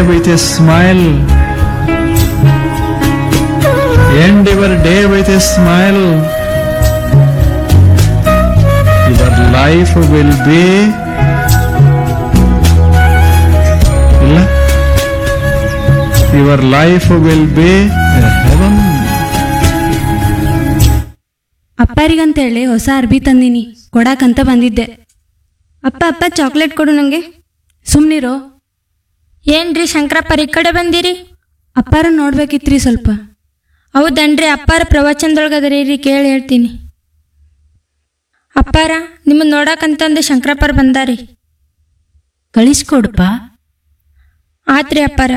with a smile. End your day with a smile. Your life will be ಇಲ್ಲ your life will be heaven ಅಪ್ಪಾರಿಗಂತೇಳಿ ಹೊಸ ಅರ್ಬಿ ತಂದೀನಿ ಕೊಡಾಕಂತ ಬಂದಿದ್ದೆ ಅಪ್ಪ ಅಪ್ಪ ಚಾಕ್ಲೇಟ್ ಕೊಡು ನನಗೆ ಸುಮ್ನಿರೋ ಏನ್ರಿ ಶಂಕರಪ್ಪರ ಈ ಕಡೆ ಬಂದಿರಿ ಅಪ್ಪಾರ ನೋಡ್ಬೇಕಿತ್ರಿ ಸ್ವಲ್ಪ ಹೌದನ್ರಿ ಅಪ್ಪಾರ ಪ್ರವಚನದೊಳಗದ್ರಿ ರೀ ಕೇಳಿ ಹೇಳ್ತೀನಿ ಅಪ್ಪಾರ ನಿಮ್ಮನ್ನ ನೋಡಕಂತಂದು ಶಂಕರಪ್ಪರ್ ಬಂದಾರಿ ಕಳಿಸ್ಕೊಡ್ಪ ಆತ್ರಿ ಅಪ್ಪಾರ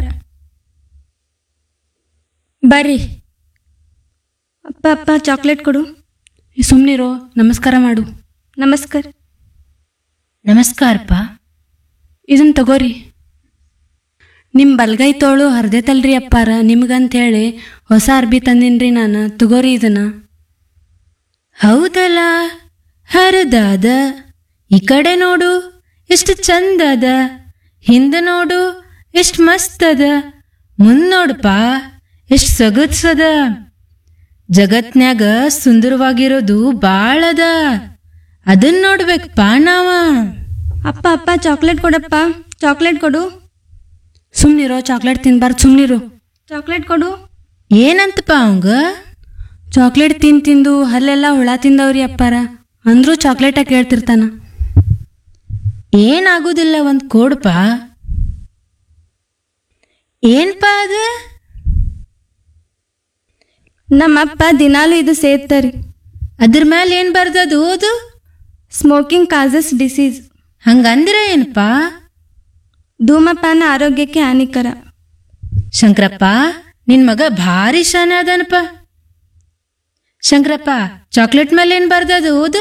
ಬರ್ರಿ ಅಪ್ಪ ಅಪ್ಪ ಚಾಕ್ಲೇಟ್ ಕೊಡು ಸುಮ್ನಿರೋ ನಮಸ್ಕಾರ ಮಾಡು ನಮಸ್ಕಾರ ನಮಸ್ಕಾರಪ್ಪ ಇದನ್ ತಗೋರಿ ನಿಮ್ ಬಲ್ಗೈ ತೋಳು ಹರ್ದೈತಲ್ರಿ ಅಪ್ಪಾರ ನಿಮ್ಗಂತೇಳಿ ಹೊಸ ಅರ್ಬಿ ತಂದಿನ್ರಿ ನಾನು ತಗೋರಿ ಇದನ್ನ ಹೌದಲ್ಲ ಹರಿದಾದ ಈ ಕಡೆ ನೋಡು ಎಷ್ಟು ಚಂದದ ಹಿಂದೆ ನೋಡು ಎಷ್ಟು ಮಸ್ತ್ ಅದ ಮುಂದ್ ನೋಡಪ್ಪ ಎಷ್ಟು ಸೊಗತ್ಸದ ಜಗತ್ನ್ಯಾಗ ಸುಂದರವಾಗಿರೋದು ಬಾಳ ಅದ ಅದನ್ನ ನೋಡ್ಬೇಕಪ್ಪ ನಾವ ಅಪ್ಪ ಅಪ್ಪ ಚಾಕ್ಲೇಟ್ ಕೊಡಪ್ಪ ಚಾಕ್ಲೇಟ್ ಕೊಡು ಸುಮ್ನಿರೋ ಚಾಕ್ಲೇಟ್ ತಿನ್ಬಾರ್ದು ಸುಮ್ನಿರು ಚಾಕ್ಲೇಟ್ ಕೊಡು ಏನಂತಪ್ಪ ಅವಂಗ ಚಾಕ್ಲೇಟ್ ತಿನ್ ತಿಂದು ಹಲ್ಲೆಲ್ಲ ಹುಳ ತಿಂದವ್ರಿ ಅಪ್ಪಾರ ಅಂದ್ರೂ ಚಾಕ್ಲೇಟ ಕೇಳ್ತಿರ್ತಾನ ಏನಾಗುದಿಲ್ಲ ಒಂದ್ ಕೊಡ್ಪ ಏನ್ಪಾ ಅದ ನಮ್ಮಪ್ಪ ದಿನಾಲು ಇದು ಸೇರ್ತಾರಿ ಅದ್ರ ಮೇಲೆ ಏನ್ ಬರ್ದದು ಓದು ಸ್ಮೋಕಿಂಗ್ ಕಾಸಸ್ ಡಿಸೀಸ್ ಹಂಗಂದ್ರೆ ಏನಪ್ಪಾ ಧೂಮಪಾನ ಆರೋಗ್ಯಕ್ಕೆ ಹಾನಿಕರ ಶಂಕರಪ್ಪ ನಿನ್ ಮಗ ಭಾರಿ ಶಾನೆ ಅದನಪ್ಪ ಶಂಕರಪ್ಪ ಚಾಕ್ಲೇಟ್ ಮೇಲೆ ಏನ್ ಬರ್ದದು ಓದು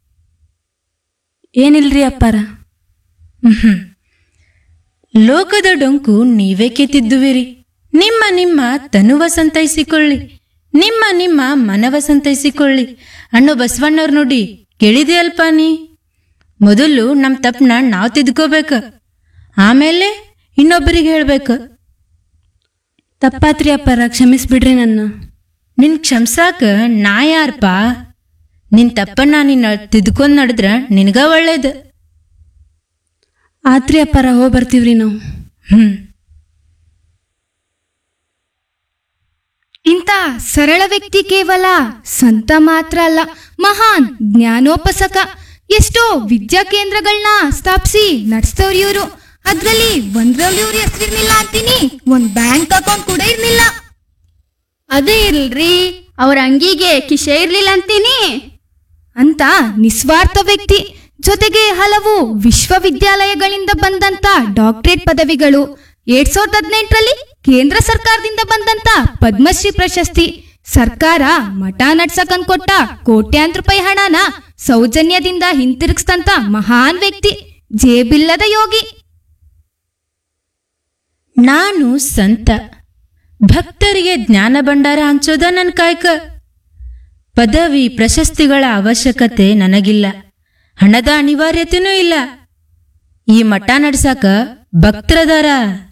ಏನಿಲ್ರಿ ಅಪ್ಪಾರ ಹ್ಮ್. ಲೋಕದ ಡೊಂಕು ನೀವೇ ಕೆತ್ತಿದ್ದುವಿರಿ ನಿಮ್ಮ ನಿಮ್ಮ ತನುವ ಸಂತೈಸಿಕೊಳ್ಳಿ ನಿಮ್ಮ ನಿಮ್ಮ ಮನವ ಸಂತೈಸಿಕೊಳ್ಳಿ ಅಣ್ಣು ಬಸವಣ್ಣವ್ರ ನೋಡಿ ಕೇಳಿದೆಯಲ್ಪ ನೀ ಮೊದಲು ನಮ್ ತಪ್ಪನ ನಾವ್ ತಿದ್ಕೋಬೇಕು ಆಮೇಲೆ ಇನ್ನೊಬ್ಬರಿಗೆ ಹೇಳ್ಬೇಕು ತಪ್ಪಾತ್ರಿ ಅಪ್ಪಾರ ಕ್ಷಮಿಸ್ಬಿಡ್ರಿ ನನ್ನ ನಿನ್ ಕ್ಷಮ್ಸಾಕ ನಾ ಯಾರಪ್ಪ ನಿನ್ ತಪ್ಪನ್ನ ನೀನ್ ತಿದ್ಕೊಂಡ್ ನಡೆದ್ರ ನಿನಗ ಒಳ್ಳೇದು ಆತ್ರಿ ಅಪ್ಪಾರ ಹೋಗಿ ಬರ್ತೀವ್ರಿ ನಾವು ಹ್ಮ್ ಇಂಥ ಸರಳ ವ್ಯಕ್ತಿ ಕೇವಲ ಸಂತ ಮಾತ್ರ ಅಲ್ಲ ಮಹಾನ್ ಜ್ಞಾನೋಪಸಕ ಎಷ್ಟೋ ವಿದ್ಯಾ ಕೇಂದ್ರಗಳನ್ನ ಸ್ಥಾಪಿಸಿ ನಡೆಸ್ತವ್ರಿ ಇವರು ಅದ್ರಲ್ಲಿ ಒಂದ್ರಲ್ಲಿ ಇವ್ರ ಹೆಸರಿರ್ಲಿಲ್ಲ ಅಂತೀನಿ ಒಂದ್ ಬ್ಯಾಂಕ್ ಅಕೌಂಟ್ ಕೂಡ ಇರ್ಲಿಲ್ಲ ಅದೇ ಇಲ್ರಿ ಅವ್ರ ಅಂಗಿಗೆ ಕಿಶೆ ಇರ್ಲಿಲ್ಲ ಅಂತೀನಿ ಅಂತ ನಿಸ್ವಾರ್ಥ ವ್ಯಕ್ತಿ ಜೊತೆಗೆ ಹಲವು ವಿಶ್ವವಿದ್ಯಾಲಯಗಳಿಂದ ಬಂದಂತ ಡಾಕ್ಟರೇಟ್ ಪದವಿಗಳು ಎರಡ್ ಸಾವಿರದ ಹದಿನೆಂಟರಲ್ಲಿ ಕೇಂದ್ರ ಸರ್ಕಾರದಿಂದ ಬಂದಂತ ಪದ್ಮಶ್ರೀ ಪ್ರಶಸ್ತಿ ಸರ್ಕಾರ ಮಠ ನಡ್ಸಕನ್ ಕೊಟ್ಟ ಕೋಟ್ಯಾಂತರ ರೂಪಾಯಿ ಹಣನ ಸೌಜನ್ಯದಿಂದ ಹಿಂತಿರುಗಿಸ್ತಂತ ಮಹಾನ್ ವ್ಯಕ್ತಿ ಜೇಬಿಲ್ಲದ ಯೋಗಿ ನಾನು ಸಂತ ಭಕ್ತರಿಗೆ ಜ್ಞಾನ ಭಂಡಾರ ಹಂಚೋದ ನನ್ನ ಕಾಯಕ ಪದವಿ ಪ್ರಶಸ್ತಿಗಳ ಅವಶ್ಯಕತೆ ನನಗಿಲ್ಲ ಹಣದ ಅನಿವಾರ್ಯತೆನೂ ಇಲ್ಲ ಈ ಮಠ ನಡ್ಸಾಕ ಭಕ್ತರದಾರ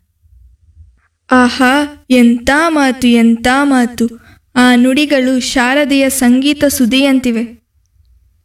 ಆಹಾ ಎಂಥ ಮಾತು ಎಂಥ ಮಾತು ಆ ನುಡಿಗಳು ಶಾರದೆಯ ಸಂಗೀತ ಸುದಿಯಂತಿವೆ